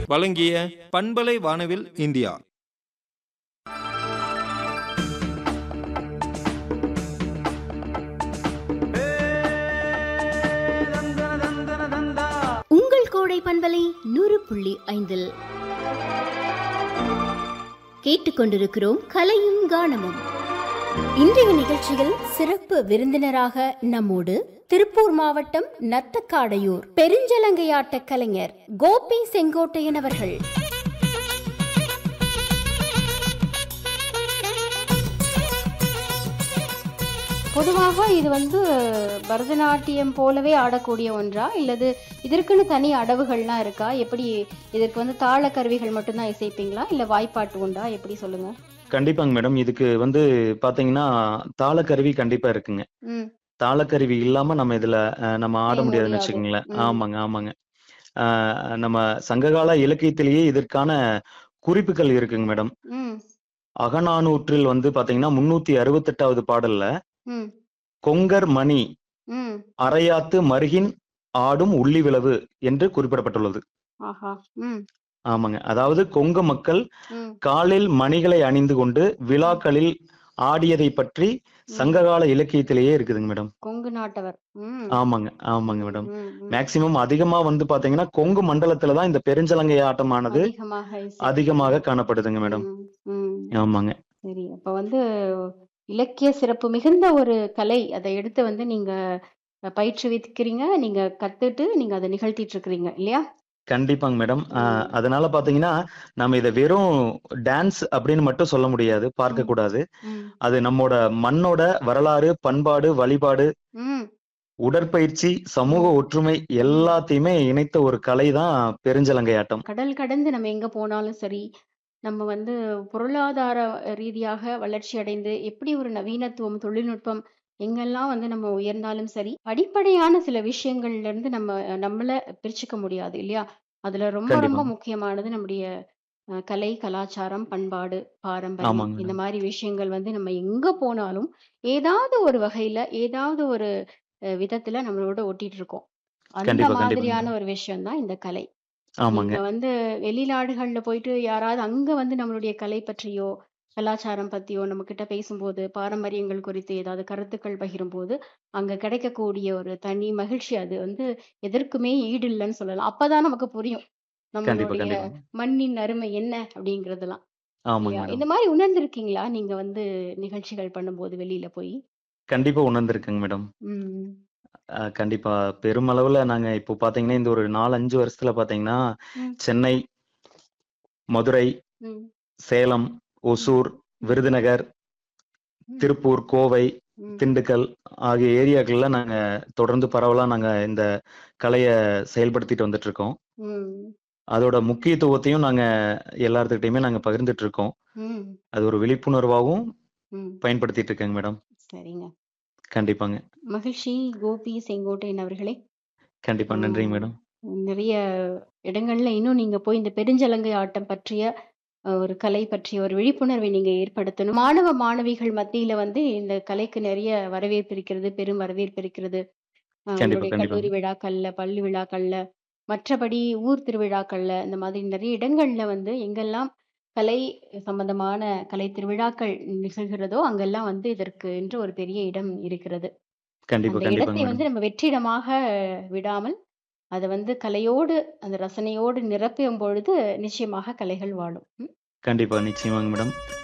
வழங்கிய பண்பலை வானவில் இந்தியா உங்கள் கோடை பண்பலை நூறு புள்ளி ஐந்தில் கேட்டுக்கொண்டிருக்கிறோம் கலையும் கானமும் இன்றைய நிகழ்ச்சியில் சிறப்பு விருந்தினராக நம்மோடு திருப்பூர் மாவட்டம் நத்தக்காடையூர் பெருஞ்சலங்கையாட்ட கலைஞர் கோபி செங்கோட்டையன் அவர்கள் பொதுவாக இது வந்து பரதநாட்டியம் போலவே ஆடக்கூடிய ஒன்றா இல்லது இதற்குன்னு தனி அடவுகள்லாம் இருக்கா எப்படி இதற்கு வந்து தாள கருவிகள் மட்டும்தான் இசைப்பீங்களா இல்ல வாய்ப்பாட்டு உண்டா எப்படி சொல்லுங்க கண்டிப்பாங்க மேடம் இதுக்கு வந்து பாத்தீங்கன்னா தாளக்கருவி கண்டிப்பா இருக்குங்க ம் தாளக்கருவி இல்லாம நம்ம இதுல அஹ், நம்ம ஆட செய்ய முடியாதுன்னு முடியாது. வச்சுக்கோங்களேன் ம். ஆமாங்க ஆமாங்க அஹ், நம்ம சங்ககால இலக்கியத்திலேயே இதற்கான குறிப்புகள் இருக்குங்க மேடம் ம் அகநானூற்றில் வந்து பாத்தீங்கன்னா முன்னூத்தி அறுபத்தெட்டாவது பாடல்ல ம் கொங்கர் மணி ம் அரையாத்து மருகின் ஆடும் உள்ளி விளவு என்று குறிப்பிடப்பட்டுள்ளது ஆஹா ம் ஆமாங்க அதாவது கொங்கு மக்கள் ம் காலில் மணிகளை அணிந்து கொண்டு விழாக்களில் ஆடியதை பற்றி சங்ககால இலக்கியத்திலேயே இருக்குதுங்க மேடம் கொங்கு நாட்டவர் ம் ஆமாங்க ஆமாங்க மேடம் ம், ம். மேக்சிமம் அதிகமா வந்து பாத்தீங்கன்னா கொங்கு மண்டலத்துல தான் இந்த பெருஞ்சலங்கை ஆட்டமானது அதிகமாக இசை- அதிகமாக காணப்படுதுங்க மேடம் ம், ம் ஆமாங்க சரி அப்ப வந்து இலக்கிய சிறப்பு மிகுந்த ஒரு கலை அதை எடுத்து வந்து நீங்க பயிற்றுவிக்கிறீங்க நீங்க கத்துட்டு நீங்க அதை நிகழ்த்திட்டு இருக்கிறீங்க இல்லையா கண்டிப்பாங்க மேடம் ஆஹ், ம். அதனால பாத்தீங்கன்னா நம்ம இதை வெறும் டான்ஸ் அப்படின்னு மட்டும் சொல்ல முடியாது பார்க்க ம். கூடாது ம், அது நம்மோட மண்ணோட வரலாறு பண்பாடு வழிபாடு ம், உடற்பயிற்சி சமூக ஒற்றுமை எல்லாத்தையுமே இணைத்த ஒரு கலை தான் பெருஞ்சலங்கை ஆட்டம் கடல் கடந்து நம்ம எங்க போனாலும் சரி நம்ம வந்து பொருளாதார ரீதியாக வளர்ச்சி அடைந்து எப்படி ஒரு நவீனத்துவம் தொழில்நுட்பம் எங்கெல்லாம் வந்து நம்ம உயர்ந்தாலும் சரி அடிப்படையான சில விஷயங்கள்ல இருந்து நம்ம நம்மள பிரிச்சுக்க முடியாது இல்லையா அதுல ரொம்ப ரொம்ப கண்டிப்பா. முக்கியமானது நம்முடைய அஹ், கலை கலாச்சாரம் பண்பாடு பாரம்பரியம் ஆமாங்க இந்த மேடம். மாதிரி விஷயங்கள் வந்து நம்ம எங்க போனாலும் ஏதாவது ஒரு வகையில ஏதாவது ஒரு அஹ், விதத்துல நம்மளோட ஒட்டிட்டு இருக்கோம் அந்த கண்டிப்பா, கண்டிப்பா மாதிரியான மேடம். ஒரு விஷயம் தான் இந்த கலை ஆமாங்க நீங்க வந்து வெளிநாடுகள்ல போயிட்டு யாராவது அங்க வந்து நம்மளுடைய கலை பற்றியோ கலாச்சாரம் பத்தியோ நம்ம கிட்ட பேசும்போது பாரம்பரியங்கள் குறித்து ஏதாவது கருத்துக்கள் பகிரும்போது அங்க கிடைக்கக்கூடிய ஒரு தனி மகிழ்ச்சி அது வந்து எதற்குமே ஈடு இல்லைன்னு சொல்லலாம் அப்பதான் நமக்கு புரியும் கண்டிப்பா நம்மளுடைய கண்டிப்பா மண்ணின் அருமை என்ன அப்படிங்கறதெல்லாம் ஆமாங்க இல்லையா? மேடம் இந்த மாதிரி உணர்ந்திருக்கீங்களா நீங்க வந்து நிகழ்ச்சிகள் பண்ணும்போது வெளியில போய் கண்டிப்பா உணர்ந்திருக்குங்க மேடம் உம் அஹ் கண்டிப்பா பெருமளவுல நாங்க இப்போ பாத்தீங்கன்னா இந்த ஒரு நாலு அஞ்சு வருஷத்துல பாத்தீங்கன்னா ம். சென்னை மதுரை உம் சேலம் ஒசூர் விருதுநகர் ம். திருப்பூர் கோவை உம் திண்டுக்கல் ஆகிய ஏரியாக்கள்ல நாங்க தொடர்ந்து பரவலா நாங்க இந்த கலையை செயல்படுத்திட்டு வந்துட்டு இருக்கோம் உம் அதோட முக்கியத்துவத்தையும் நாங்க எல்லாத்துக்கிட்டையுமே நாங்க பகிர்ந்துட்டு இருக்கோம் உம் அது ஒரு விழிப்புணர்வாகவும் உம் பயன்படுத்திட்டு இருக்கேங்க மேடம் சரிங்க கண்டிப்பாங்க மகிழ்ச்சி கோபி செங்கோட்டையன் அவர்களே கண்டிப்பா நன்றிங்க ஆஹ் மேடம் நிறைய இடங்கள்ல இன்னும் நீங்க போய் இந்த பெருஞ்சலங்கை ஆட்டம் பற்றிய அஹ், ஒரு கலை பற்றிய ஒரு விழிப்புணர்வை நீங்க ஏற்படுத்தணும் மாணவ மாணவிகள் மத்தியில வந்து இந்த கலைக்கு நிறைய வரவேற்பு இருக்கிறது பெரும் வரவேற்பு இருக்கிறது அஹ், கண்டிப்பா உங்களுடைய கண்டிப்பாங்க கல்லூரி விழாக்கள்ல பள்ளி விழாக்கள்ல மற்றபடி ஊர் திருவிழாக்கள்ல இந்த மாதிரி நிறைய இடங்கள்ல வந்து எங்கெல்லாம் கலை சம்பந்தமான கலை திருவிழாக்கள் நிகழ்கிறதோ அங்கெல்லாம் வந்து இதற்கு என்று ஒரு பெரிய இடம் இருக்கிறது கண்டிப்பா அந்த கண்டிப்பாங்க இடத்தை மேடம் வந்து நம்ம வெற்றிடமாக விடாமல் அதை வந்து கலையோடு அந்த ரசனையோடு நிரப்பும் பொழுது நிச்சயமாக கலைகள் வாழும் ம்? கண்டிப்பா நிச்சயமாங்க மேடம்